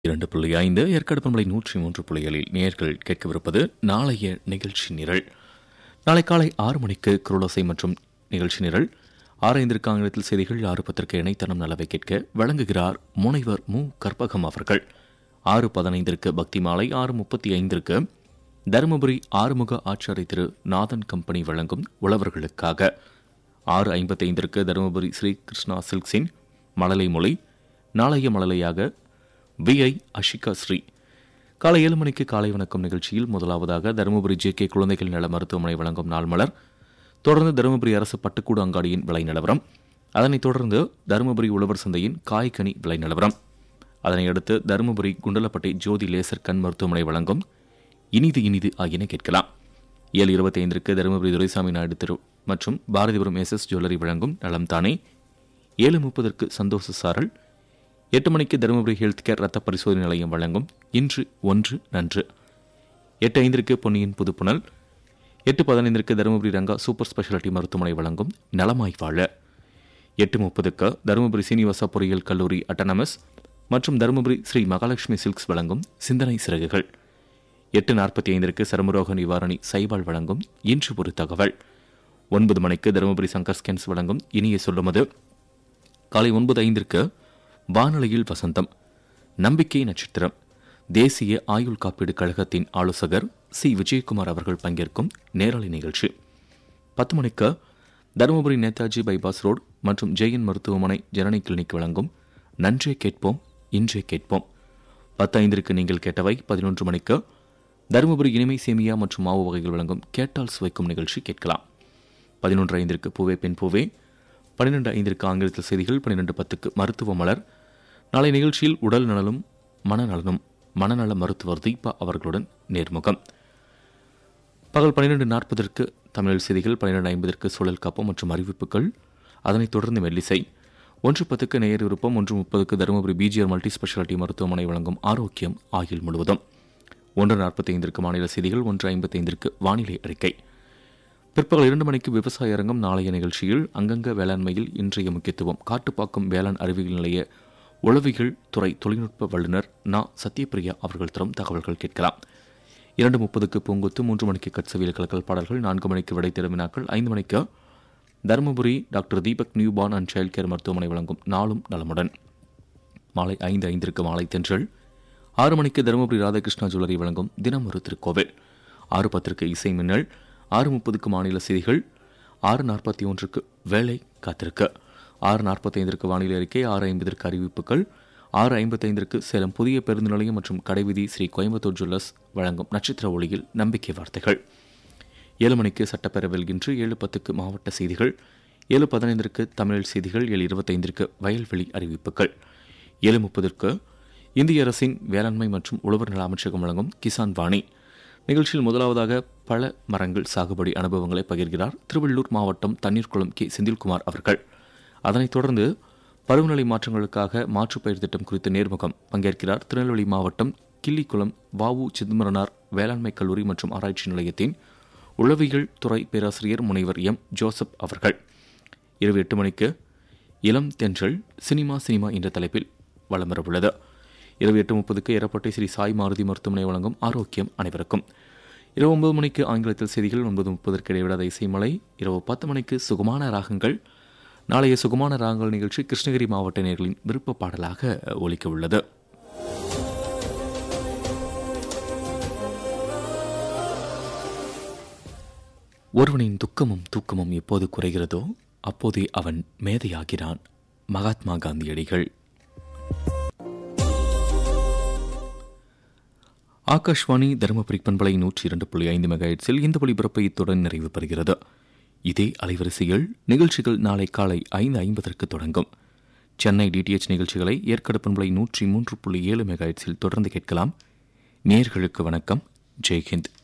இரண்டு புள்ளி ஐந்து ஏற்காடு பண்பலை நூற்றி மூன்று புள்ளிகளில் நேர்கள் கேட்கவிருப்பது நாளைய நிகழ்ச்சி நிரல் நாளை காலை ஆறு மணிக்கு குரலோசை மற்றும் நிகழ்ச்சி நிரல் ஆறு ஐந்திற்கு ஆங்கிலத்தில் செய்திகள் ஆறு பத்திற்கு இணைத்தனம் நலவை கேட்க வழங்குகிறார் முனைவர் மு கற்பகம் அவர்கள் ஆறு பதினைந்திற்கு பக்தி மாலை ஆறு முப்பத்தி ஐந்திற்கு தருமபுரி ஆறுமுக ஆச்சாரி திரு நாதன் கம்பெனி வழங்கும் உழவர்களுக்காக ஆறு ஐம்பத்தைந்திற்கு தருமபுரி ஸ்ரீ கிருஷ்ணா சில்க்ஸின் மழலை மொழி நாளைய மழலையாக வி ஐ அஷிகா ஸ்ரீ காலை ஏழு மணிக்கு காலை வணக்கம் நிகழ்ச்சியில் முதலாவதாக தருமபுரி ஜே கே குழந்தைகள் நல மருத்துவமனை வழங்கும் நாள் மலர் தொடர்ந்து தருமபுரி அரசு பட்டுக்கூடு அங்காடியின் விலை நிலவரம் அதனைத் தொடர்ந்து தருமபுரி உழவர் சந்தையின் காய்கனி விலை நிலவரம் அதனை அடுத்து தருமபுரி குண்டலப்பட்டை ஜோதி லேசர் கண் மருத்துவமனை வழங்கும் இனிது இனிது ஆகியன கேட்கலாம் ஏழு இருபத்தி ஐந்திற்கு தருமபுரி துரைசாமி நாயுடு திரு மற்றும் பாரதிபுரம் எஸ் எஸ் ஜுவல்லரி வழங்கும் நலம் தானே ஏழு முப்பதற்கு சந்தோஷ சாரல் எட்டு மணிக்கு தருமபுரி ஹெல்த் கேர் ரத்த பரிசோதனை நிலையம் வழங்கும் இன்று ஒன்று நன்று எட்டு ஐந்திற்கு பொன்னியின் புதுப்புணல் எட்டு பதினைந்திற்கு தருமபுரி ரங்கா சூப்பர் ஸ்பெஷாலிட்டி மருத்துவமனை வழங்கும் நலமாய் வாழ எட்டு முப்பதுக்கு தருமபுரி சீனிவாசா பொறியியல் கல்லூரி அட்டனமஸ் மற்றும் தருமபுரி ஸ்ரீ மகாலட்சுமி சில்க்ஸ் வழங்கும் சிந்தனை சிறகுகள் எட்டு நாற்பத்தி ஐந்திற்கு சருமரோக நிவாரணி சைபால் வழங்கும் இன்று ஒரு தகவல் ஒன்பது மணிக்கு தருமபுரி சங்கர் ஸ்கேன்ஸ் வழங்கும் இனிய சொல்லுமது காலை ஒன்பது ஐந்திற்கு வானொலியில் வசந்தம் நம்பிக்கை நட்சத்திரம் தேசிய ஆயுள் காப்பீடு கழகத்தின் ஆலோசகர் சி விஜயகுமார் அவர்கள் பங்கேற்கும் நேரலை நிகழ்ச்சி பத்து மணிக்கு தருமபுரி நேதாஜி பைபாஸ் ரோடு மற்றும் ஜெயன் மருத்துவமனை ஜனனி கிளினிக் வழங்கும் நன்றே கேட்போம் இன்றே கேட்போம் பத்து ஐந்திற்கு நீங்கள் கேட்டவை பதினொன்று மணிக்கு தருமபுரி இனிமை சேமியா மற்றும் மாவு வகைகள் வழங்கும் கேட்டால் சுவைக்கும் நிகழ்ச்சி கேட்கலாம் பதினொன்று ஐந்திற்கு பூவே பெண் பூவே பன்னிரெண்டு ஐந்திற்கு ஆங்கிலத்தில் செய்திகள் பன்னிரெண்டு பத்துக்கு மருத்துவ மலர் நாளை நிகழ்ச்சியில் உடல் நலனும் மனநலனும் மனநல மருத்துவர் தீபா அவர்களுடன் நேர்முகம் பகல் பன்னிரெண்டு நாற்பதற்கு தமிழ் செய்திகள் பன்னிரெண்டு ஐம்பதற்கு சூழல் காப்பம் மற்றும் அறிவிப்புகள் அதனைத் தொடர்ந்து மெல்லிசை ஒன்று பத்துக்கு நேயர் விருப்பம் ஒன்று முப்பதுக்கு தருமபுரி பிஜிஆர் மல்டி ஸ்பெஷாலிட்டி மருத்துவமனை வழங்கும் ஆரோக்கியம் ஆயுள் முழுவதும் ஒன்று நாற்பத்தி ஐந்திற்கு மாநில செய்திகள் ஒன்று ஐம்பத்தி ஐந்திற்கு வானிலை அறிக்கை பிற்பகல் இரண்டு மணிக்கு விவசாய அரங்கம் நாளைய நிகழ்ச்சியில் அங்கங்க வேளாண்மையில் இன்றைய முக்கியத்துவம் காட்டுப்பாக்கம் வேளாண் அறிவியல் நிலைய உளவியல் துறை தொழில்நுட்ப வல்லுநர் நா சத்யபிரியா அவர்கள் தரும் தகவல்கள் கேட்கலாம் இரண்டு முப்பதுக்கு பூங்குத்து மூன்று மணிக்கு கட்சவியல் கலக்கல் பாடல்கள் நான்கு மணிக்கு விடை திரும்பினாக்கள் ஐந்து மணிக்கு Dharmapuri doctor Deepak newborn and child care மருத்துவமனை வழங்கும் நாளும் நலமுடன் மாலை ஐந்து ஐந்திற்கு மாலை தென்றல் ஆறு மணிக்கு தருமபுரி ராதாகிருஷ்ணா ஜுவல்லரி வழங்கும் தினம் ஒரு திருக்கோவில் ஆறு பத்திற்கு இசை மின்னல் ஆறு முப்பதுக்கு மாநில செய்திகள் ஆறு நாற்பத்தி ஒன்றுக்கு வேலை காத்திருக்க ஆறு நாற்பத்தைந்திற்கு வானிலை அறிக்கை ஆறு ஐம்பதற்கு அறிவிப்புகள் ஆறு ஐம்பத்தைந்திற்கு சேலம் புதிய பேருந்து நிலையம் மற்றும் கடைவீதி ஸ்ரீ கோயம்புத்தூர் ஜுவல்லர்ஸ் வழங்கும் நட்சத்திர ஒளியில் நம்பிக்கை வார்த்தைகள் ஏழு மணிக்கு சட்டப்பேரவையில் இன்று ஏழு பத்துக்கு மாவட்ட செய்திகள் ஏழு பதினைந்திற்கு தமிழ் செய்திகள் ஏழு இருபத்தைந்திற்கு வயல்வெளி அறிவிப்புகள் ஏழு முப்பதற்கு இந்திய அரசின் வேளாண்மை மற்றும் உழவர் நல அமைச்சகம் வழங்கும் கிசான் வாணி நிகழ்ச்சியில் முதலாவதாக பல மரங்கள் சாகுபடி அனுபவங்களை பகிர்கிறார் திருவள்ளூர் மாவட்டம் தண்ணீர்குளம் கே செந்தில்குமார் அவர்கள் அதனைத் தொடர்ந்து பருவநிலை மாற்றங்களுக்காக மாற்றுப்பயிர் திட்டம் குறித்த நேர்முகம் பங்கேற்கிறார் திருநெல்வேலி மாவட்டம் கிள்ளிக்குளம் வாவு சிதம்பரனார் வேளாண்மை கல்லூரி மற்றும் ஆராய்ச்சி நிலையத்தின் உளவியல் துறை பேராசிரியர் முனைவர் எம் ஜோசப் அவர்கள் இரவு எட்டு மணிக்கு இளம் தென்றல் சினிமா சினிமா என்ற தலைப்பில் வலம் வரவுள்ளது இரவு எட்டு முப்பதுக்கு எரப்பட்டை ஸ்ரீ சாய் மாருதி மருத்துவமனை வழங்கும் ஆரோக்கியம் அனைவருக்கும் இரவு ஒன்பது மணிக்கு ஆங்கிலத்தில் செய்திகள் ஒன்பது முப்பதற்கு இடைவிடாத இசைமலை இரவு பத்து மணிக்கு சுகமான ராகங்கள் நாளைய சுகமான ராகங்கள் நிகழ்ச்சி கிருஷ்ணகிரி மாவட்ட நேர்களின் விருப்ப பாடலாக ஒலிக்க உள்ளது ஒருவனின் துக்கமும் தூக்கமும் எப்போது குறைகிறதோ அப்போதே அவன் மேதையாகிறான் மகாத்மா காந்தியடிகள் ஆகாஷ்வாணி தருமபுரி பண்பலை நூற்றி இரண்டு புள்ளி ஐந்து மெகாஹெட்ஸில் இந்த ஒளிபரப்பை இத்துடன் நிறைவு பெறுகிறது இதே அலைவரிசையில் நிகழ்ச்சிகள் நாளை காலை ஐந்து ஐம்பதற்கு தொடங்கும் சென்னை டிடிஎச் நிகழ்ச்சிகளை ஏற்காடு பண்பலை நூற்றி மூன்று புள்ளி ஏழு மெகாஹெட்ஸில் தொடர்ந்து கேட்கலாம் நேர்களுக்கு வணக்கம் ஜெய்ஹிந்த்